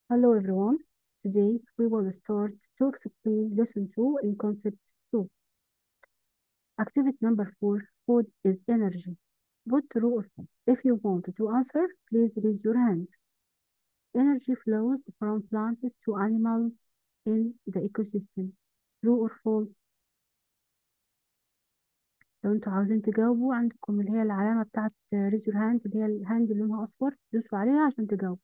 Hello everyone. Today we will start to explain lesson 2 in concept 2. Activity number 4 Food is energy. Put true or false. If you want to answer, please raise your hand. Energy flows from plants to animals in the ecosystem. True or false? لو انتوا عاوزين تجاوبوا عندكم اللي هي العلامة بتاعت raise your hand اللي هي الهاند اللي لونها أصفر دوسوا عليها عشان تجاوبوا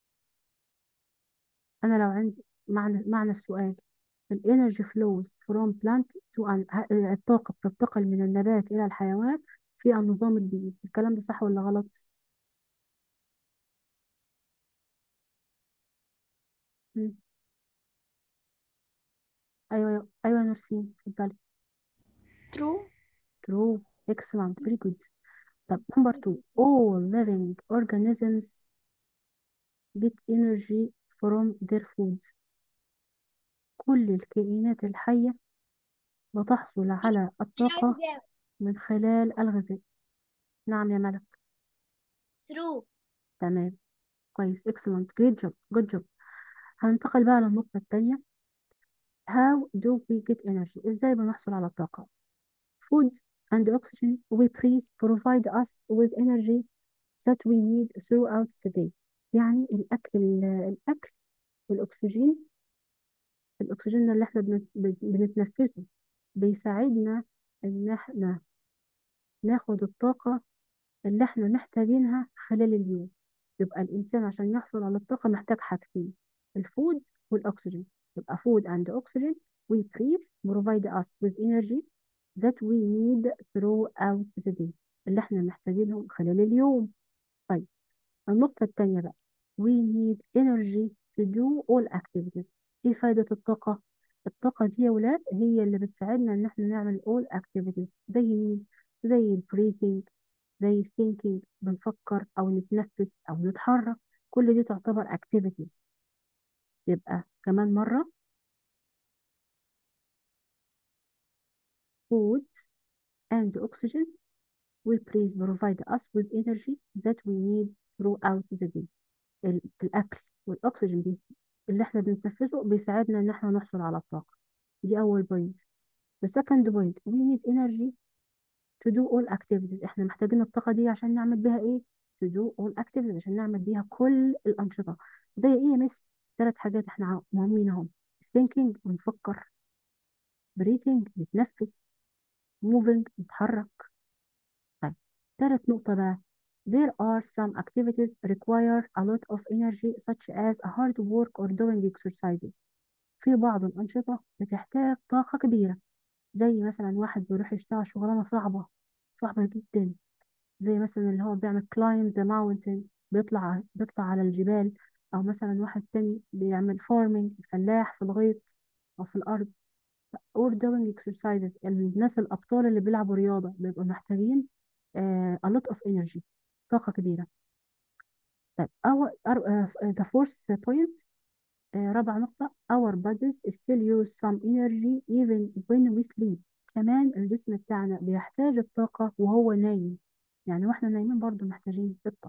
أنا لو عندي معنى معنى السؤال الانرجي flows from plant to an ه- الطاقة بتنتقل من النبات إلى الحيوان في النظام البيئي الكلام ده صح ولا غلط؟ مم. أيوة أيوة يا نورسين اتفضلي True. true excellent very good طب number two all living organisms get energy from their food كل الكائنات الحية بتحصل على أنا عايز الطاقة أجاوب. من خلال الغذاء نعم يا ملك True. تمام كويس excellent great job good job هننتقل بقى للنقطة التانية How do we get energy? إزاي بنحصل على الطاقة؟ Food and oxygen we breathe provide us with energy that we need throughout the day. يعني الأكل الأكل والأكسجين الأكسجين اللي احنا بنت- بنتنفسه بيساعدنا إن احنا ناخد الطاقة اللي احنا محتاجينها خلال اليوم يبقى الإنسان عشان يحصل على الطاقة محتاج حاجتين الفود والأكسجين يبقى food and oxygen we breathe provide us with energy that we need throughout the day اللي احنا محتاجينهم خلال اليوم طيب النقطة التانية بقى we need energy to do all activities ايه فايدة الطاقة؟ الطاقة دي يا ولاد هي اللي بتساعدنا ان احنا نعمل all activities زي مين؟ زي ال breathing زي ال thinking بنفكر او نتنفس او نتحرك كل دي تعتبر activities يبقى كمان مرة food and oxygen we breathe provide us with energy that we need throughout the day ال- الأكل والأكسجين بي- اللي احنا بنتنفسه بيساعدنا إن احنا نحصل على الطاقة دي أول بوينت the second point we need energy to do all activities احنا محتاجين الطاقة دي عشان نعمل بيها ايه to do all activities عشان نعمل بيها كل الأنشطة زي ايه يا مس ثلاث حاجات احنا ع- مهمين اهم thinking بنفكر breathing نتنفس moving نتحرك طيب تالت نقطة بقى There are some activities require a lot of energy such as hard work or doing exercises. في بعض الأنشطة بتحتاج طاقة كبيرة زي مثلا واحد بيروح يشتغل شغلانة صعبة صعبة جدا زي مثلا اللي هو بيعمل climb the mountain بيطلع بيطلع على الجبال أو مثلا واحد تاني بيعمل farming فلاح في الغيط أو في الأرض or doing exercises الناس الأبطال اللي بيلعبوا رياضة بيبقوا محتاجين آه, a lot of energy طاقة كبيرة طيب our, our uh, the fourth point آه, رابع نقطة our bodies still use some energy even when we sleep كمان الجسم بتاعنا بيحتاج الطاقة وهو نايم يعني واحنا نايمين برضو محتاجين الطاقة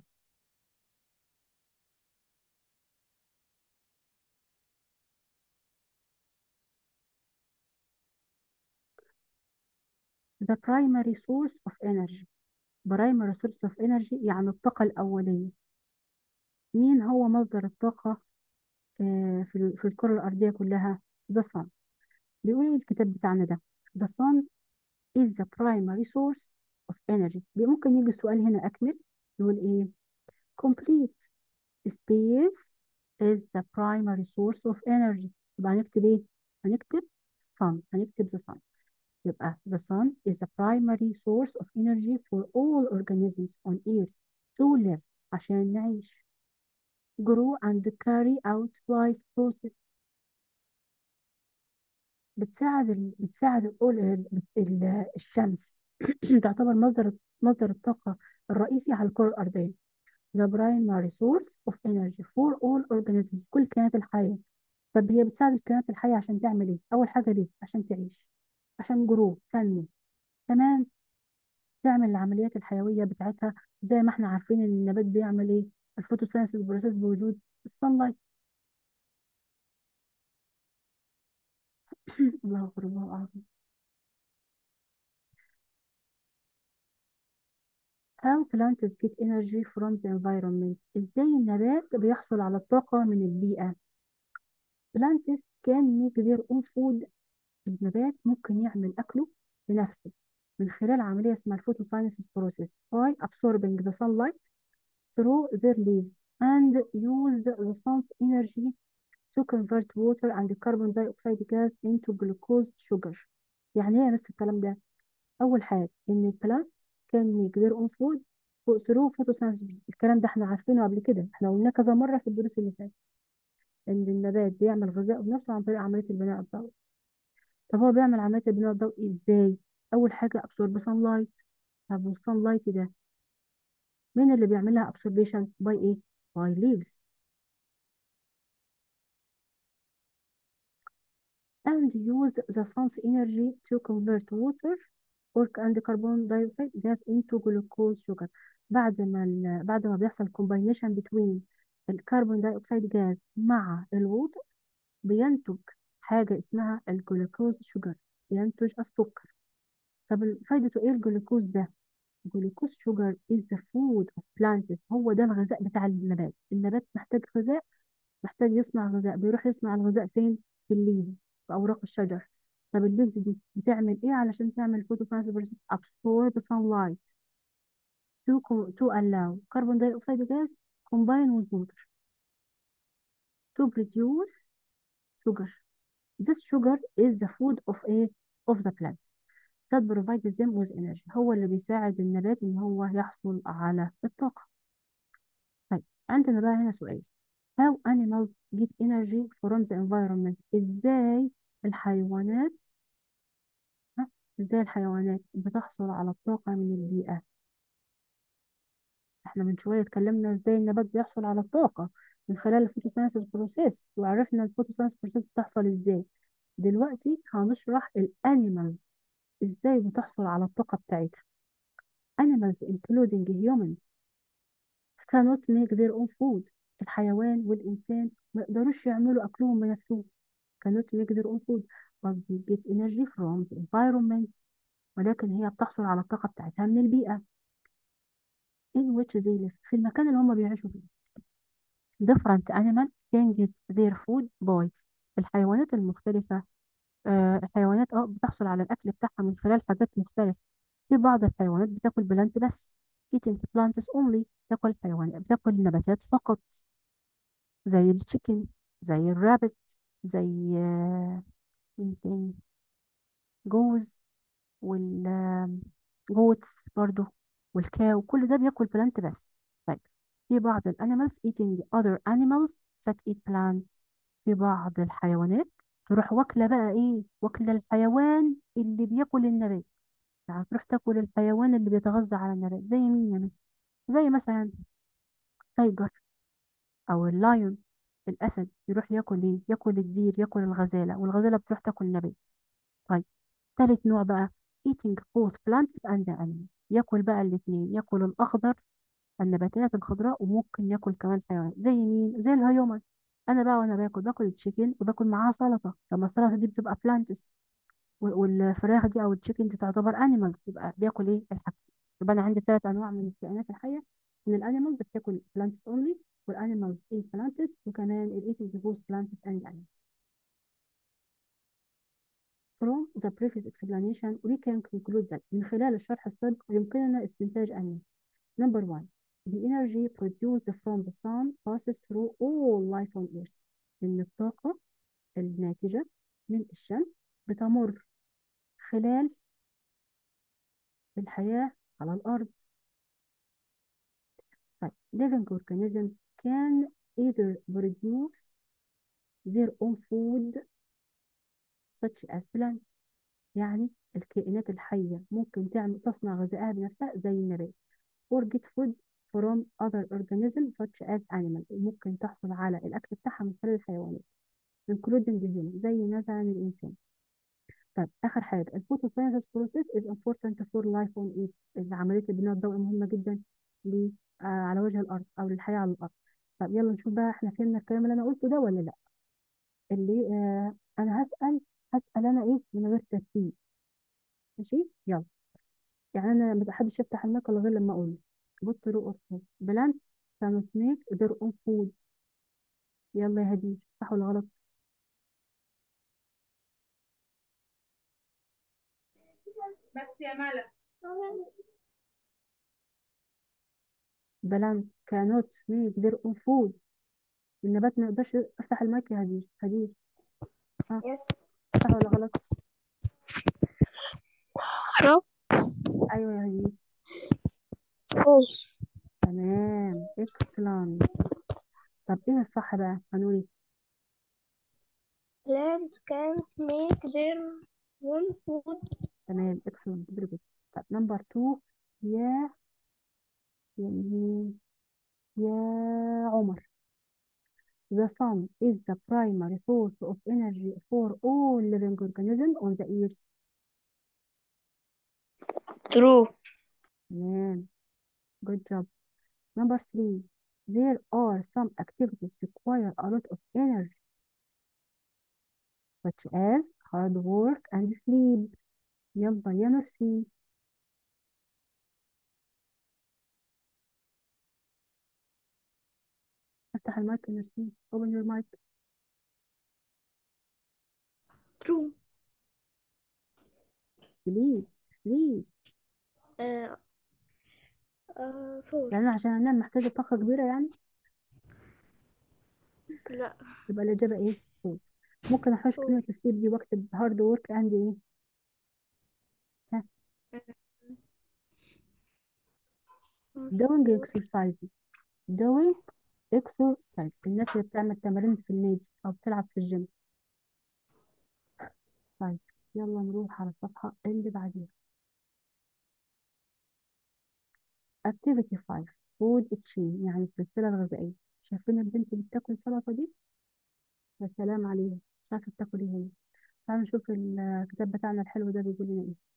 the primary source of energy primary source of energy يعني الطاقة الأولية مين هو مصدر الطاقة آه، في ال- في الكرة الأرضية كلها the sun بيقول إيه الكتاب بتاعنا ده the sun is the primary source of energy بي- ممكن يجي السؤال هنا أكمل يقول إيه complete space is the primary source of energy يبقى هنكتب إيه هنكتب sun هنكتب the sun يبقى the sun is the primary source of energy for all organisms on earth to live عشان نعيش grow and carry out life process بتساعد ال... بتساعد الأول... ال... ال... الشمس تعتبر مصدر مصدر الطاقة الرئيسي على الكرة الأرضية the primary source of energy for all organisms كل الكائنات الحية طب هي بتساعد الكائنات الحية عشان تعمل ايه؟ أول حاجة ليه؟ عشان تعيش عشان جرو تنمو كمان تعمل العمليات الحيوية بتاعتها زي ما احنا عارفين ان النبات بيعمل ايه؟ الفوتوسينثيز بروسيس بوجود الsunlight الله أكبر الله أعظم How plants get energy from the environment إزاي النبات بيحصل على الطاقة من البيئة Plants can make their own food النبات ممكن يعمل أكله بنفسه من خلال عملية اسمها الفوتوسينثيس process by absorbing the sunlight through their leaves and use the sun's energy to convert water and carbon dioxide gas into glucose sugar يعني ايه بس الكلام ده اول حاجه ان البلانت كان make their own food through photosynthesis الكلام ده احنا عارفينه قبل كده احنا قلناه كذا مره في الدروس اللي فاتت ان النبات بيعمل غذاء بنفسه عن طريق عمليه البناء الضوئي طب هو بيعمل عمليه البناء الضوئي ازاي اول حاجه absorb sunlight طب والsunlight ده مين اللي بيعملها absorption by ايه by leaves and use the sun's energy to convert water or and carbon dioxide gas into glucose sugar بعد ما ال... بعد ما بيحصل combination between الكربون دايوكسيد جاز مع الووتر بينتج حاجة اسمها الجلوكوز شوجر بينتج السكر طب فايدته ايه الجلوكوز ده الجلوكوز شوجر is the food of plants هو ده الغذاء بتاع النبات النبات محتاج غذاء محتاج يصنع غذاء بيروح يصنع الغذاء فين في الليفز في اوراق الشجر طب الليفز دي بتعمل ايه علشان تعمل photosynthesis absorb sunlight to co- to allow carbon dioxide gas combine with water to produce sugar this sugar is the food of a of the plant that provides them with energy هو اللي بيساعد النبات ان هو يحصل على الطاقة طيب عندنا بقى هنا سؤال how animals get energy from the environment ازاي الحيوانات ها؟ ازاي الحيوانات بتحصل على الطاقة من البيئة احنا من شوية اتكلمنا ازاي النبات بيحصل على الطاقة من خلال الفوتوسينثيس بروسيس وعرفنا الفوتوسينثيس بروسيس بتحصل ازاي دلوقتي هنشرح الانيمالز ازاي بتحصل على الطاقة بتاعتها animals including humans cannot make their own food الحيوان والإنسان ما يقدروش يعملوا أكلهم بنفسهم cannot make their own food but they get energy from the environment ولكن هي بتحصل على الطاقة بتاعتها من البيئة in which they live في المكان اللي هم بيعيشوا فيه different animal can get their food by الحيوانات المختلفة آه الحيوانات اه بتحصل على الأكل بتاعها من خلال حاجات مختلفة في بعض الحيوانات بتاكل بلانت بس eating plants only بتاكل حيوانات بتاكل نباتات فقط زي التشيكن زي الرابت زي آه، مين تاني جوز والجوتس برضو والكاو كل ده بياكل بلانت بس طيب في بعض الانيمالز eating other animals that eat plants في بعض الحيوانات تروح واكله بقى ايه واكله الحيوان اللي بياكل النبات يعني تروح تاكل الحيوان اللي بيتغذى على النبات زي مين يا مثلا زي مثلا تايجر او اللايون الاسد يروح ياكل ايه ياكل الدير ياكل الغزاله والغزاله بتروح تاكل نبات طيب تالت نوع بقى eating both plants and animals ياكل بقى الاثنين ياكل الاخضر النباتات الخضراء وممكن ياكل كمان حيوانات زي مين زي الهيومن انا بقى وانا باكل باكل التشيكن وباكل معاها سلطه لما السلطه دي بتبقى بلانتس والفراخ دي او التشيكن دي تعتبر انيمالز يبقى بياكل ايه الحاجتين يبقى انا عندي ثلاث انواع من الكائنات الحيه من الانيمالز بتاكل plants only والانيمالز eat plants وكمان ال eating both plants and animals From the previous explanation we can conclude that من خلال الشرح السابق يمكننا استنتاج أن Number one the energy produced from the sun passes through all life on earth إن الطاقة الناتجة من الشمس بتمر خلال الحياة على الأرض طيب living organisms can either produce their own food such as plants يعني الكائنات الحية ممكن تعمل تصنع غذائها بنفسها زي النبات or get food from other organisms such as animals ممكن تحصل على الأكل بتاعها من خلال الحيوانات including the human زي مثلا الإنسان طيب آخر حاجة الفوتوسينثيس process is important for life on Earth عملية البناء الضوئي مهمة جدا ل آه على وجه الأرض أو للحياة على الأرض طب يلا نشوف بقى احنا فهمنا الكلام اللي أنا قلته ده ولا لأ اللي آه أنا هسأل هسأل أنا إيه من غير ترتيب ماشي يلا يعني أنا ما حدش يفتح المايك إلا غير لما أقول بص رو أوف بلانتس cannot make their own food يلا يا هدي صح ولا غلط بس يا ملك بلانت cannot make their own food النبات ما يقدرش افتح المايك يا هدي هدي ها يس صح ولا غلط رو ايوه يا هدي فولس تمام excellent طب ايه الصح بقى هنقول ايه plants can't make their own food تمام excellent very good طب نمبر 2 يا يا مين يا عمر The sun is the primary source of energy for all living organisms on the earth. true تمام good job. Number three, there are some activities require a lot of energy, such as hard work and sleep. يلا يا نرسي افتح المايك يا نرسي open your mic true sleep sleep آه آه false يعني أنا عشان انام محتاجة طاقة كبيرة يعني لا يبقى الإجابة ايه false ممكن احوش false كلمة sleep دي واكتب hard work and ايه ها doing exercise doing exercise الناس اللي بتعمل تمارين في النادي او بتلعب في الجيم طيب يلا نروح على الصفحة اللي بعديها activity 5 food chain يعني السلسلة الغذائية شايفين البنت اللي بتاكل سلطة دي يا سلام عليها مش عارفة بتاكل ايه هي تعالوا نشوف الكتاب بتاعنا الحلو ده بيقول لنا ايه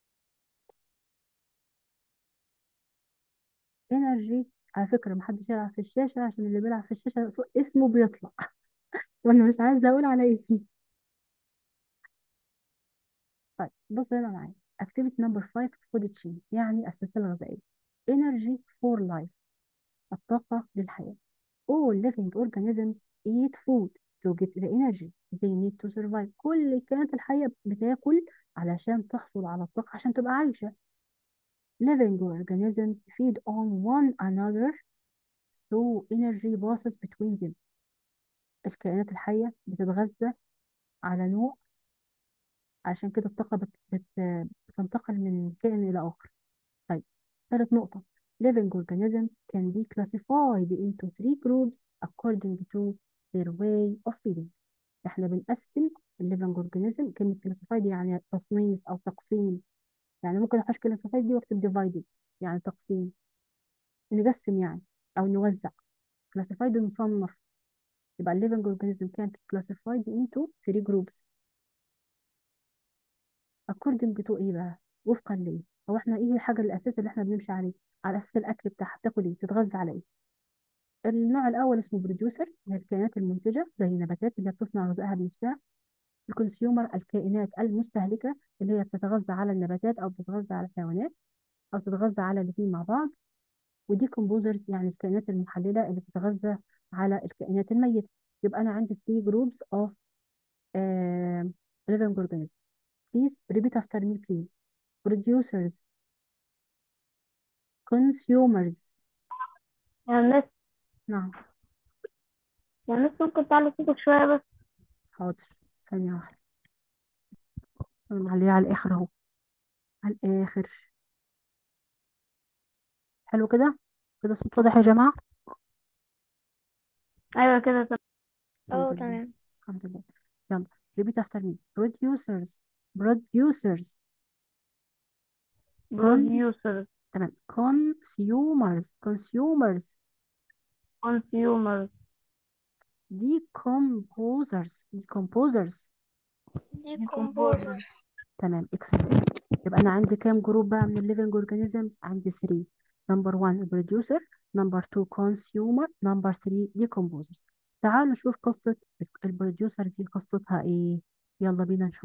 energy على فكرة محدش يلعب في الشاشة عشان اللي بيلعب في الشاشة صو- اسمه بيطلع وانا مش عايزة اقول على اسمي طيب بص هنا معايا activity number 5 food chain يعني السلسلة الغذائية energy for life الطاقة للحياة all living organisms eat food to get the energy they need to survive كل الكائنات الحية بتاكل علشان تحصل على الطاقة عشان تبقى عايشة living organisms feed on one another so energy passes between them الكائنات الحية بتتغذى على نوع عشان كده الطاقة بت... بت... بتنتقل من كائن إلى آخر طيب ثالث نقطة living organisms can be classified into three groups according to their way of feeding احنا بنقسم الليفنج اورجانيزم كلمة كلاسيفايد يعني تصنيف أو تقسيم يعني ممكن أحوش كلاسيفايد دي واكتب ديفايدد يعني تقسيم نقسم يعني أو نوزع كلاسيفايد نصنف يبقى الليفنج اورجانيزم كانت كلاسيفايد into three groups according to إيه بقى وفقا لإيه هو احنا إيه الحاجة الأساس اللي احنا بنمشي عليه على أساس الأكل بتاعها بتاكل إيه تتغذى على إيه النوع الأول اسمه بروديوسر اللي هي الكائنات المنتجة زي النباتات اللي هي بتصنع غذائها بنفسها الكونسيومر الكائنات المستهلكة اللي هي بتتغذى على النباتات أو بتتغذى على الحيوانات أو تتغذى على الاثنين مع بعض ودي كومبوزرز يعني الكائنات المحللة اللي بتتغذى على الكائنات الميتة يبقى أنا عندي 3 groups of uh, living organisms please repeat after me please producers consumers يا مس نعم يا مس ممكن تعلي صوتك شوية بس حاضر ثانية واحدة أنا معلية على الآخر أهو على الآخر حلو كده كده الصوت واضح يا جماعة أيوة كده تمام الحمد اه لله تمام الحمد لله يلا repeat after me producers producers con producers تمام consumers consumers consumers decomposers decomposers decomposers تمام excellent يبقى انا عندي كام جروب بقى من الليفنج اورجانيزمز عندي 3 نمبر 1 producer نمبر 2 consumer نمبر 3 decomposers تعالوا نشوف قصة البروديوسر دي قصتها ايه يلا بينا نشوف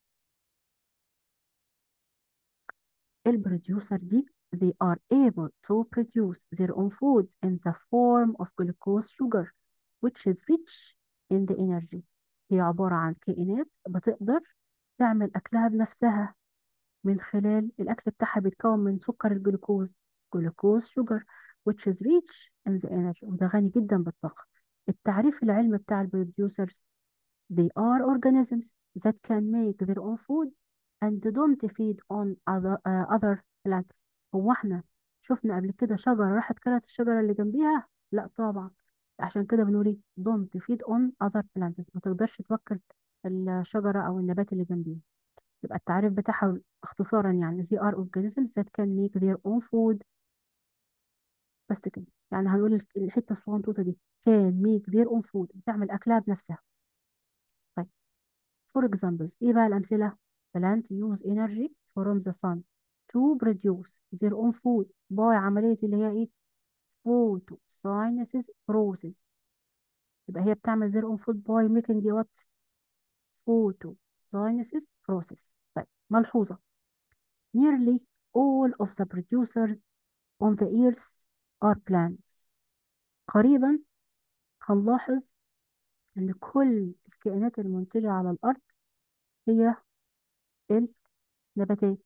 البروديوسر دي they are able to produce their own food in the form of glucose sugar which is rich in the energy هي عبارة عن كائنات بتقدر تعمل أكلها بنفسها من خلال الأكل بتاعها بيتكون من سكر الجلوكوز جلوكوز sugar which is rich in the energy وده غني جدا بالطاقة التعريف العلمي بتاع البروديوسرز they are organisms that can make their own food and don't feed on other, uh, other plants هو احنا شفنا قبل كده شجرة راحت كلت الشجرة اللي جنبيها لا طبعا عشان كده بنقول ايه don't feed on other plants ما تقدرش توكل الشجرة او النبات اللي جنبيها يبقى التعريف بتاعها اختصارا يعني they are organisms that can make their own food بس كده يعني هنقول الحتة الصغنطوطة دي can make their own food بتعمل أكلها بنفسها طيب for examples إيه بقى الأمثلة plant use energy from the sun to produce their own food by عملية اللي هي إيه photosynthesis process يبقى هي بتعمل their own food by making what photosynthesis process طيب ملحوظة nearly all of the producers on the earth are plants قريبا هنلاحظ ان كل الكائنات المنتجة على الارض هي النباتات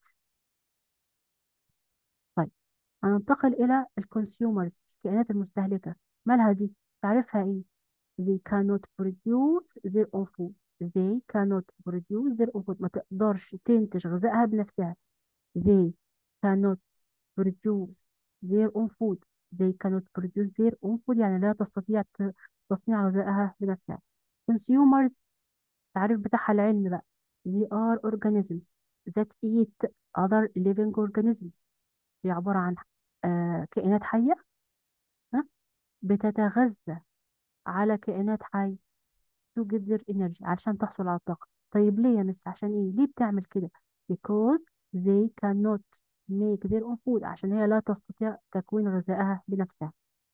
طيب هننتقل الى الكونسيومرز الكائنات المستهلكة مالها دي تعرفها ايه they cannot produce their own food they cannot produce their own food ما تقدرش تنتج غذائها بنفسها they cannot produce their own food they cannot produce their own food يعني لا تستطيع ت- تصنيع غذائها بنفسها consumers التعريف بتاعها العلمي بقى they are organisms that eat other living organisms هي عبارة عن آه كائنات حية ها؟ بتتغذى على كائنات حية to get their energy عشان تحصل على الطاقة طيب ليه يا مس عشان ايه ليه بتعمل كده because they cannot make their own food عشان هي لا تستطيع تكوين غذائها بنفسها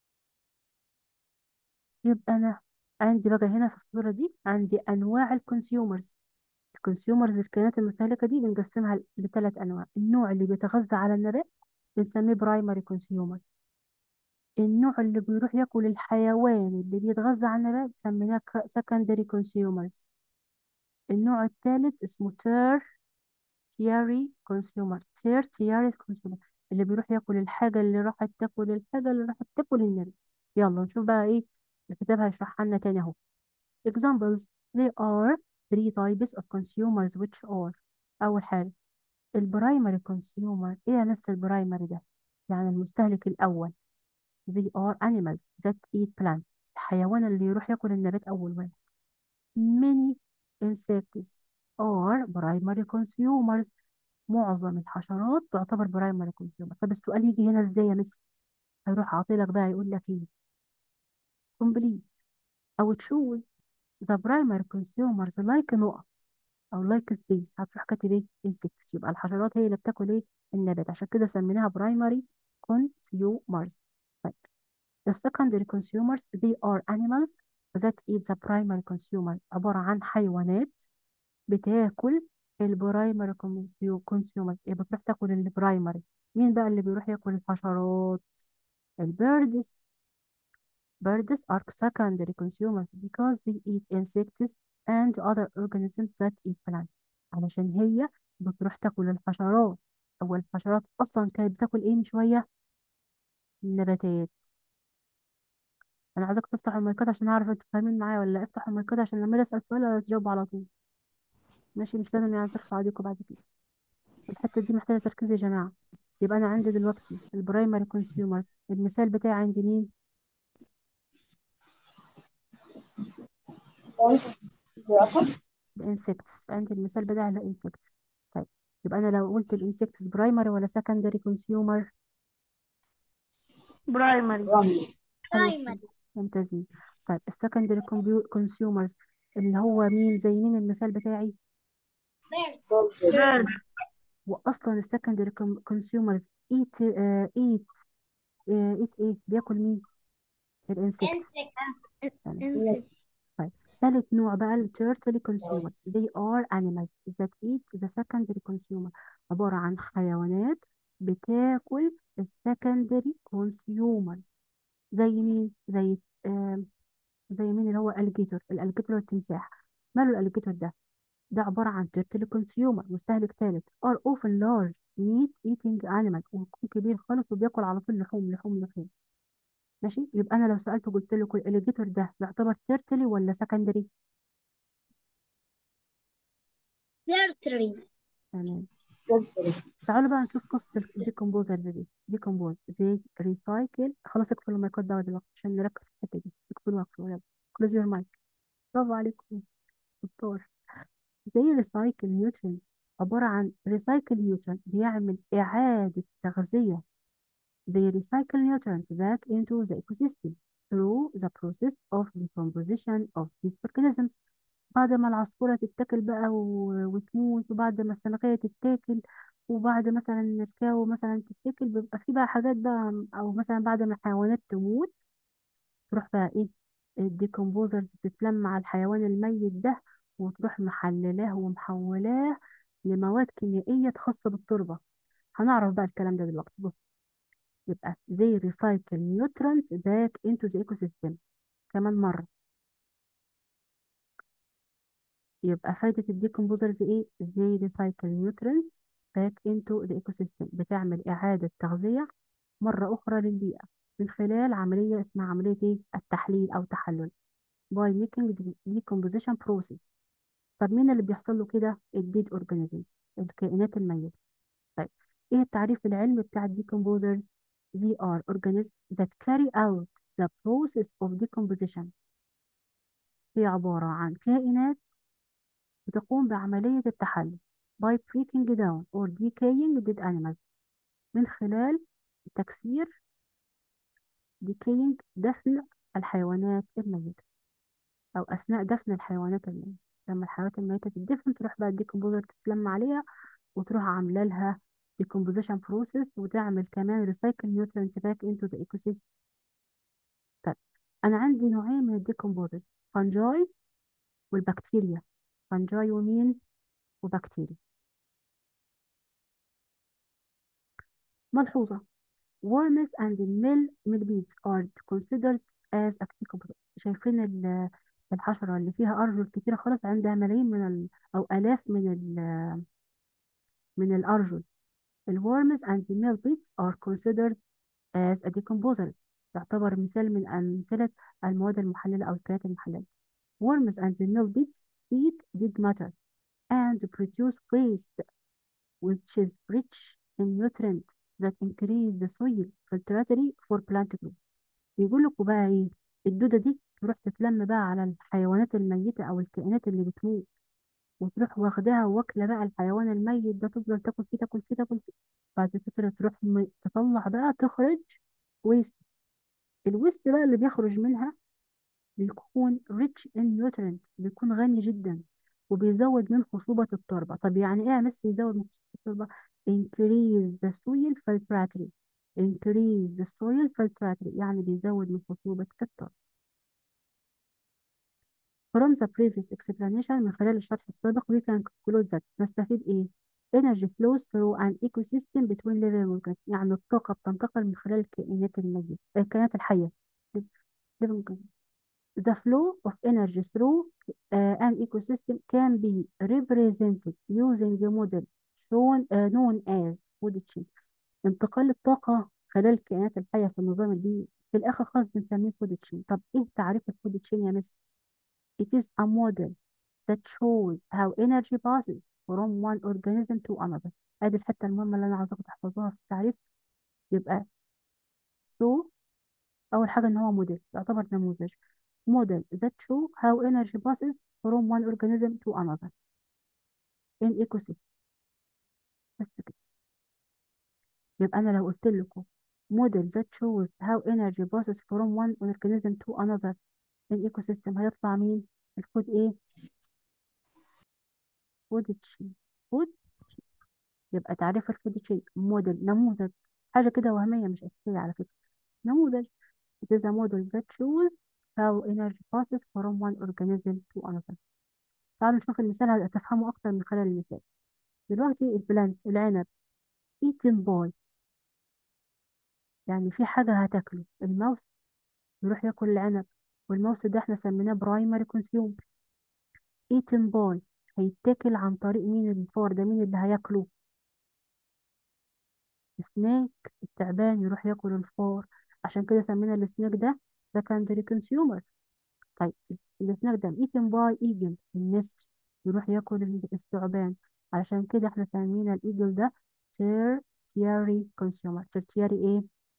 يبقى انا عندي بقى هنا في الصورة دي عندي انواع الكونسيومرز الكونسيومرز الكائنات المستهلكة دي بنقسمها لثلاث انواع النوع اللي بيتغذى على النبات بنسميه برايمري كونسيومر النوع اللي بيروح ياكل الحيوان اللي بيتغذى على النبات سميناه سكندري كونسيومرز النوع الثالث اسمه تيرتياري كونسيومر تيرتياري كونسيومر اللي بيروح ياكل الحاجة اللي راحت تاكل الحاجة اللي راحت تاكل النبات يلا نشوف بقى ايه الكتاب هيشرحها لنا تاني اهو examples there are three types of consumers which are أول حاجة البرايمري كونسيومر ايه يا مس البرايمري ده يعني المستهلك الأول they are animals that eat plants الحيوان اللي يروح ياكل النبات أول واحد many insects are primary consumers معظم الحشرات تعتبر primary consumer طب السؤال يجي هنا ازاي يا مس هيروح عاطلك بقى يقول لك ايه complete أو choose the primary consumers like نقط أو like space هتروح كاتب ايه insects يبقى الحشرات هي اللي بتاكل ايه النبات عشان كده سميناها primary consumers طيب The secondary consumers they are animals that eat the primary consumer عبارة عن حيوانات بتاكل البرايمري consumers ايه بتروح تاكل البرايمري مين بقى اللي بيروح ياكل الحشرات البيردز birds are secondary consumers because they eat insects and other organisms that eat plants علشان هي بتروح تاكل الحشرات أول الحشرات أصلا كانت بتاكل إيه من شوية النباتات أنا عايزك تفتح المايكات عشان أعرف أنتوا فاهمين معايا ولا لأ. افتح المايكات عشان لما أجي أسأل سؤال تجاوب على طول ماشي مش لازم يعني ترفع ايديكم بعد كده الحتة دي محتاجة تركيز يا جماعة يبقى أنا عندي دلوقتي البرايمري كونسيومرز المثال بتاعي عندي مين الانسكتس عندي المثال بتاعي الانسكتس طيب يبقى أنا لو قلت الانسكتس برايمري ولا سكندري كونسيومر برايمري حلو برايمري ممتازين طيب السكندري كونسيومرز اللي هو مين زي مين المثال بتاعي بيرد واصلا السكندري كونسيومرز ايت ايت ايت ايه بياكل مين الانسكت انسكت تمام انسكت طيب ثالث تالت نوع بقى ال tertiary consumer they are animals that eat the secondary consumer عبارة عن حيوانات بتاكل ال secondary consumers زي مين زي آم، زي مين اللي هو الاليجيتور الاليجيتور والتمساح ماله الاليجيتور ده ده عبارة عن tertiary consumer مستهلك ثالث are often large meat eating animal ويكون كبير خالص وبياكل على طول لحوم لحوم لحوم ماشي يبقى انا لو سألته قلت له الاليجيتور ده يعتبر tertiary ولا secondary tertiary تمام تعالوا بقى نشوف قصة الديكمبوزر دي ديكمبوز زي ريسايكل خلاص اقفلوا المايكات بقى دلوقتي عشان نركز في الحتة دي اقفلوا اقفلوا يلا كلوز يور مايك برافو عليكم شطار زي ريسايكل نيوترين عبارة عن ريسايكل نيوترين بيعمل إعادة تغذية they recycle nutrients back into the ecosystem through the process of decomposition of these organisms بعد ما العصفورة تتاكل بقى و- وتموت وبعد ما السمكية تتاكل وبعد مثلا الكاو مثلا تتاكل بيبقى في بقى حاجات بقى أو مثلا بعد ما الحيوانات تموت تروح بقى إيه الديكمبوزرز تتلم على الحيوان الميت ده وتروح محللاه ومحولاه لمواد كيميائية خاصة بالتربة هنعرف بقى الكلام ده دلوقتي بص يبقى they recycle nutrients back into the ecosystem كمان مرة يبقى فايدة الديكمبوزرز ايه they recycle nutrients back into the ecosystem بتعمل إعادة تغذية مرة أخرى للبيئة من خلال عملية اسمها عملية ايه التحليل أو تحلل by making the decomposition process طب مين اللي بيحصل له كده الديد organisms الكائنات الميتة طيب ايه التعريف العلمي بتاع الديكمبوزرز they are organisms that carry out the process of decomposition هي عبارة عن كائنات بتقوم بعملية التحلل by breaking down or decaying dead animals من خلال تكسير decaying دفن الحيوانات الميتة أو أثناء دفن الحيوانات الميتة لما الحيوانات الميتة تدفن تروح بقى الديكمبوزر تتلم عليها وتروح عاملة لها decomposition process وتعمل كمان recycle nutrients back into the ecosystem طيب أنا عندي نوعين من الديكمبوزر فانجاي والبكتيريا فانجاي ومين وبكتيريا ملحوظة worms and mill millipedes are considered as a decomposer شايفين ال- الحشرة اللي فيها أرجل كتيرة خالص عندها ملايين من ال أو آلاف من ال من الأرجل ال worms and millipedes are considered as a decomposers تعتبر مثال من أمثلة المواد المحللة أو الكائنات المحللة worms and millipedes eat dead matter and produce waste which is rich in nutrients that increase the soil fertility for plant growth بيقول لكم بقى ايه الدودة دي تروح تتلم بقى على الحيوانات الميتة أو الكائنات اللي بتموت وتروح واخداها واكلة بقى الحيوان الميت ده تفضل تاكل فيه تاكل فيه تاكل فيه بعد كده تروح م- تطلع بقى تخرج ويست الويست بقى اللي بيخرج منها بيكون rich in nutrients بيكون غني جدا وبيزود من خصوبة التربة طب يعني ايه يا مس يزود من خصوبة التربة increase the soil fertility increase the soil fertility يعني بيزود من خصوبة التربة from the previous explanation من خلال الشرح السابق we can conclude that نستفيد ايه energy flows through an ecosystem between living organisms يعني الطاقة بتنتقل من خلال الكائنات الميتة الكائنات الحية living organisms The flow of energy through uh, an ecosystem can be represented using the model shown uh, known as food chain. انتقال الطاقة خلال الكائنات الحية في النظام البيئي في الآخر خالص بنسميه food chain. طب إيه تعريف الفود chain يا مس؟ It is a model that shows how energy passes from one organism to another. ادي الحتة المهمة اللي أنا عاوزاكم تحفظوها في التعريف يبقى so أول حاجة إن هو موديل يعتبر نموذج model that show how energy passes from one organism to another in ecosystem بس كده يبقى أنا لو قلت لكم model that shows how energy passes from one organism to another in ecosystem هيطلع مين؟ الفود إيه؟ فود تشين فود يبقى تعريف الفود تشين موديل نموذج حاجة كده وهمية مش أساسية على فكرة نموذج it is a model that shows how energy passes from one organism to another تعالوا نشوف المثال هتفهموا أكتر من خلال المثال دلوقتي البلانت العنب eaten by يعني في حاجة هتاكله الماوس يروح ياكل العنب والماوس ده احنا سميناه برايمري كونسيوم eaten by هيتاكل عن طريق مين الفار ده مين اللي هياكله السنيك التعبان يروح ياكل الفار عشان كده سمينا السنيك ده secondary consumer طيب السناك ده eaten by eagle النسر يروح ياكل الثعبان علشان كده احنا سمينا الايجل ده tertiary consumer tertiary ايه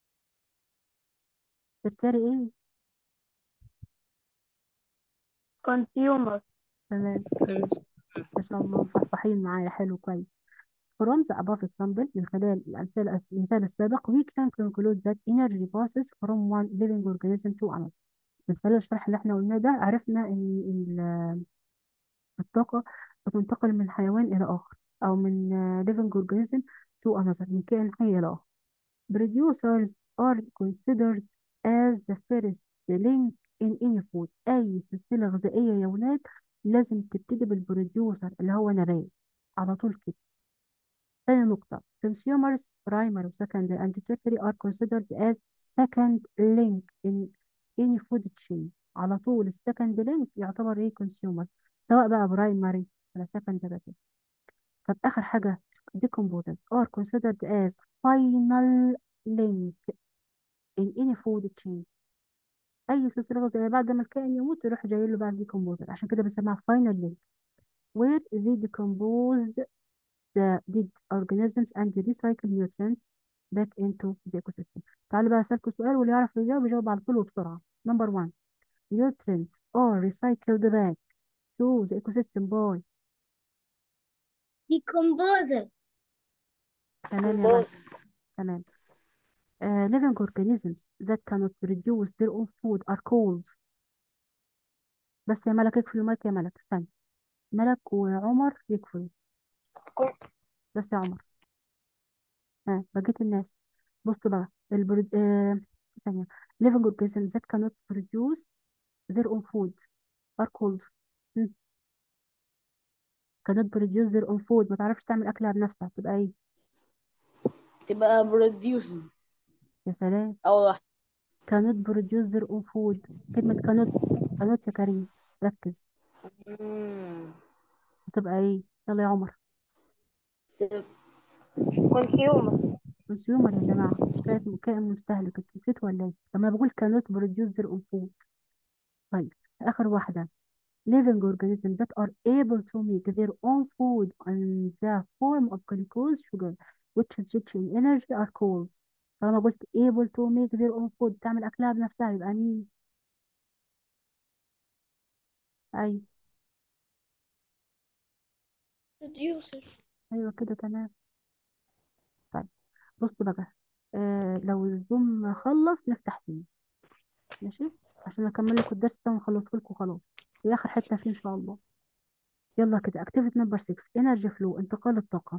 tertiary ايه consumer تمام ما شاء الله مصحصحين معايا حلو كويس from the above example من خلال الأمثلة المثال السابق we can conclude that energy passes from one living organism to another من خلال الشرح اللي احنا قلناه ده عرفنا ان ال- الطاقة بتنتقل من حيوان إلى آخر أو من آه، living organism to another من كائن حي إلى آخر producers are considered as the first link in any food أي سلسلة غذائية يا ولاد لازم تبتدي بالبروديوسر اللي هو نبات على طول كده ثاني نقطة consumers primary secondary and tertiary are considered as second link in any food chain على طول السكند link يعتبر ايه consumer سواء بقى primary ولا secondary طب آخر حاجة decomposers are considered as final link in any food chain أي سلسلة غذائية بعد ما الكائن يموت يروح جاي له بقى decomposer عشان كده بنسميها final link where they decompose the dead organisms and recycle nutrients back into the ecosystem تعالوا بقى أسألكوا سؤال واللي يعرف يجاوب يجاوب على طول وبسرعة number one nutrients are recycled back to the ecosystem by decomposer تمام يا ولد تمام uh, living organisms that cannot produce their own food are called بس يا ملك اقفل المايك يا ملك استنى ملك وعمر يقفلوا بس يا عمر ها بقية الناس بصوا بقى البرد... آه... ثانية living organisms that cannot produce their own food are called مم. cannot produce their own food ما تعرفش تعمل أكلها بنفسها تبقى ايه تبقى بروديوس يا سلام أول واحد cannot produce their own food كلمة cannot cannot يا كريم ركز مم. هتبقى ايه يلا يا عمر consumer consumer يا جماعة كائن كائن مستهلك انتوا نسيتوا ولا ايه لما بقول cannot produce their own food طيب آخر واحدة living organisms that are able to make their own food in the form of glucose sugar which is rich in energy are called طالما قلت able to make their own food تعمل أكلها بنفسها يبقى مين أيوة producer أيوة كده تمام طيب بصوا بقى آه لو الزوم خلص نفتح تاني ماشي عشان أكمل لكم الدرس ده ونخلصه لكم خلاص في آخر حتة فيه إن شاء الله يلا كده activity number 6 energy flow انتقال الطاقة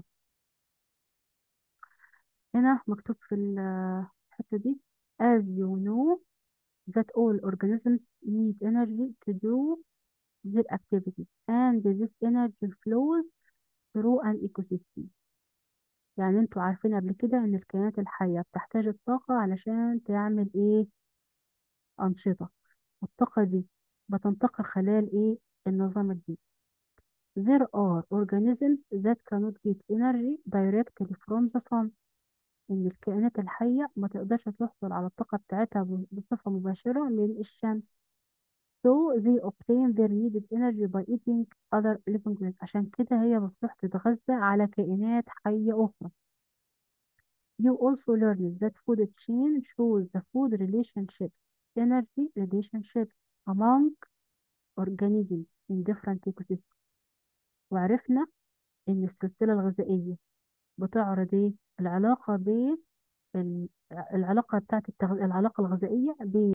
هنا مكتوب في ال- الحتة دي as you know that all organisms need energy to do their activities and this energy flows through an ecosystem يعني انتوا عارفين قبل كده ان الكائنات الحية بتحتاج الطاقة علشان تعمل ايه أنشطة والطاقة دي بتنتقل خلال ايه النظام البيئي there are organisms that cannot get energy directly from the sun إن الكائنات الحية ما تقدرش تحصل على الطاقة بتاعتها ب- بصفة مباشرة من الشمس so they obtain their needed energy by eating other living beings عشان كده هي بتروح تتغذى على كائنات حية أخرى you also learn that food chain shows the food relationships energy relationships among organisms in different ecosystems وعرفنا إن السلسلة الغذائية بتعرض إيه العلاقة بين ال- العلاقة بتاعت التغ... العلاقة الغذائية بين